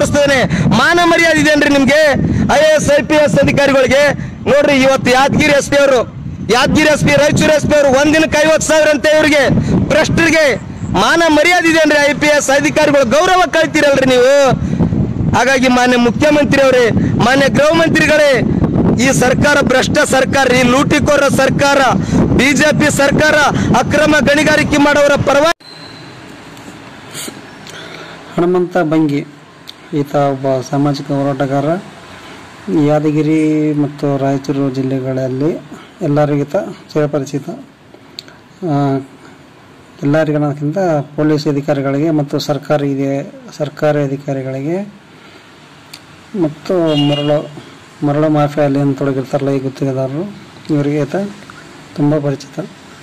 ತೋರಿಸ್ತಾನೆ ಮಾನ ಮರ್ಯಾದೆ ಇದೆಯೇನ್ರಿ ನಿಮ್ಗೆ I A S I P S ಅಧಿಕಾರಿಗಳಿಗೆ ನೋಡ್ರಿ ಇವತ್ತು ಯಾದಗಿರಿ ಎಸ್ ಪಿ ಅವರು Yadgiri S P Raichur S P ಅವರು ಒಂದಿನಕ್ಕೆ ಐವತ್ತು ಸಾವಿರ ಅಂತ ಇವ್ರಿಗೆ ಭ್ರಷ್ಟರಿಗೆ ಮಾನ ಮರ್ಯಾದೆ ಇದೆಯೇನ್ರಿ ಐ ಪಿ ಎಸ್ ಅಧಿಕಾರಿಗಳು ಗೌರವ ಕಳ್ತೀರಲ್ರಿ ನೀವು ಹಾಗಾಗಿ ಮಾನ್ಯ ಮುಖ್ಯಮಂತ್ರಿ ಅವರೇ ಮಾನ್ಯ ಗೃಹ ಮಂತ್ರಿಗಳೇ ಈ ಸರ್ಕಾರ ಭ್ರಷ್ಟ ಸರ್ಕಾರ ಈ ಲೂಟಿಕೋರ ಸರ್ಕಾರ ಬಿಜೆಪಿ ಸರ್ಕಾರ ಅಕ್ರಮ ಗಣಿಗಾರಿಕೆ ಮಾಡೋರ ಪರವಾಗಿ ಹನುಮಂತ ಬಂಗಿ ಈತ ಒಬ್ಬ ಸಾಮಾಜಿಕ ಹೋರಾಟಗಾರ ಯಾದಗಿರಿ ಮತ್ತು ರಾಯಚೂರು ಜಿಲ್ಲೆಗಳಲ್ಲಿ ಎಲ್ಲರಿಗಿಂತ ಚಿರಪರಿಚಿತ ಆ, ಎಲ್ಲರಿಗಿಂತ ಪೊಲೀಸ್ ಅಧಿಕಾರಿಗಳಿಗೆ ಮತ್ತು ಸರ್ಕಾರಿ ಇದೆ- ಸರ್ಕಾರಿ ಅಧಿಕಾರಿಗಳಿಗೆ ಮತ್ತು ಮರಳು ಮರಳು ಮಾಫಿಯಲ್ಲಿ ಏನು ತೊಡಗಿರ್ತಾರಲ್ಲ ಈ ಗುತ್ತಿಗೆದಾರರು ಇವರಿಗೆ ಈತ ತುಂಬ ಪರಿಚಿತ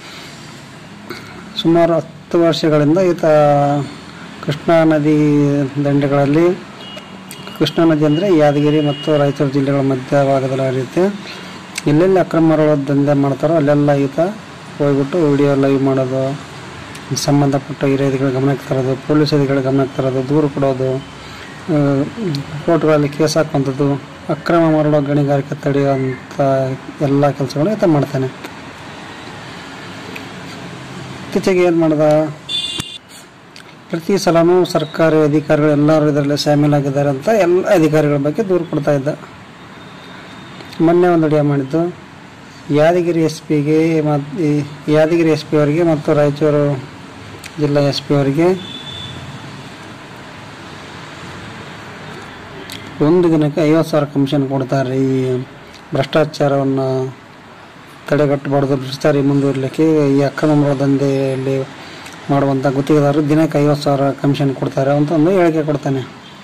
ಸುಮಾರು ಹತ್ತು ವರ್ಷಗಳಿಂದ ಈತ ಕೃಷ್ಣಾ ನದಿ ದಂಡೆಗಳಲ್ಲಿ ಕೃಷ್ಣಾ ನದಿ ಅಂದರೆ ಯಾದಗಿರಿ ಮತ್ತು ರಾಯಚೂರು ಜಿಲ್ಲೆಗಳ ಮಧ್ಯಭಾಗದಲ್ಲಿ ಹರಿಯುತ್ತೆ ಎಲ್ಲೆಲ್ಲಿ ಅಕ್ರಮ ಮರಳು ದಂಧೆ ಮಾಡ್ತಾರೋ ಅಲ್ಲೆಲ್ಲ ಈತ ಹೋಗ್ಬಿಟ್ಟು ವಿಡಿಯೋ ಲೈವ್ ಮಾಡೋದು ಸಂಬಂಧಪಟ್ಟ ಹಿರಿಯ ಅಧಿಕಾರಿಗಳ ಗಮನಕ್ಕೆ ತರೋದು ಪೊಲೀಸ್ ಅಧಿಕಾರಿಗಳ ಗಮನಕ್ಕೆ ತರೋದು ದೂರು ಕೊಡೋದು ಆ, ಕೋರ್ಟ್ಗಳಲ್ಲಿ ಕೇಸ್ ಹಾಕುವಂಥದ್ದು ಅಕ್ರಮ ಮರಳು ಗಣಿಗಾರಿಕೆ ತಡೆಯುವಂಥ ಎಲ್ಲ ಕೆಲಸಗಳು ಈತ ಮಾಡ್ತಾನೆ ಇತ್ತೀಚೆಗೆ ಏನು ಮಾಡ್ದ ಪ್ರತಿ ಸಲನೂ ಸರ್ಕಾರಿ ಅಧಿಕಾರಿಗಳು ಎಲ್ಲರೂ ಇದರಲ್ಲಿ ಶಾಮೀಲಾಗಿದ್ದಾರೆ ಅಂತ ಎಲ್ಲ ಅಧಿಕಾರಿಗಳ ಬಗ್ಗೆ ದೂರು ಕೊಡ್ತಾ ಇದ್ದ ಮೊನ್ನೆ ಒಂದು ವಿಡಿಯೋ ಮಾಡಿದ್ದು ಯಾದಗಿರಿ ಎಸ್ ಪಿಗೆ ಮತ್ತು ಯಾದಗಿರಿ ಎಸ್ ಪಿ ಅವರಿಗೆ ಮತ್ತು ರಾಯಚೂರು ಜಿಲ್ಲಾ ಎಸ್ ಪಿ ಅವರಿಗೆ ಒಂದು ದಿನಕ್ಕೆ ಐವತ್ತು ಸಾವಿರ ಕಮಿಷನ್ ಕೊಡ್ತಾರೆ ಈ ಭ್ರಷ್ಟಾಚಾರವನ್ನು ತಡೆಗಟ್ಟಬಾರ್ದು ಭ್ರಷ್ಟಾಚಾರ ಮುಂದುವರಿಲಿಕ್ಕೆ ಈ ಅಕ್ರಮ ಮರಳು ದಂಧೆಯಲ್ಲಿ ಮಾಡುವಂಥ ಗುತ್ತಿಗೆದಾರರು ದಿನಕ್ಕೆ ಐವತ್ತು ಸಾವಿರ ಕಮಿಷನ್ ಕೊಡ್ತಾರೆ ಅಂತ ಒಂದು ಹೇಳಿಕೆ ಕೊಡ್ತಾನೆ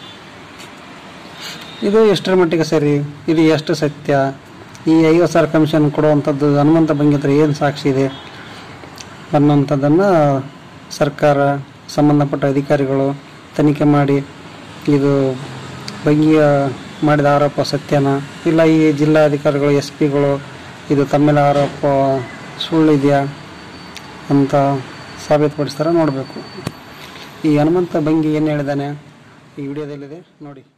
ಇದು ಎಷ್ಟರ ಮಟ್ಟಿಗೆ ಸರಿ ಇದು ಎಷ್ಟು ಸತ್ಯ ಈ ಐವತ್ತು ಸಾವಿರ ಕಮಿಷನ್ ಕೊಡುವಂಥದ್ದು ಹನುಮಂತ ಬಂಗಿ ಹತ್ರ ಏನು ಸಾಕ್ಷಿ ಇದೆ ಅನ್ನೋಂಥದ್ದನ್ನು ಸರ್ಕಾರ ಸಂಬಂಧಪಟ್ಟ ಅಧಿಕಾರಿಗಳು ತನಿಖೆ ಮಾಡಿ ಇದು ಬಂಗಿಯ ಮಾಡಿದ ಆರೋಪ ಸತ್ಯನ ಇಲ್ಲ ಈ ಜಿಲ್ಲಾಧಿಕಾರಿಗಳು ಎಸ್ ಪಿಗಳು ಇದು ತಮ್ಮೆಲ್ಲ ಆರೋಪ ಸುಳ್ಳಿದೆಯಾ ಅಂತ ಸಾಬೀತುಪಡಿಸ್ತಾರೆ ನೋಡಬೇಕು ಈ ಹನುಮಂತ ಬಂಗಿ ಏನು ಹೇಳಿದಾನೆ ಈ ವಿಡಿಯೋದಲ್ಲಿದೆ ನೋಡಿ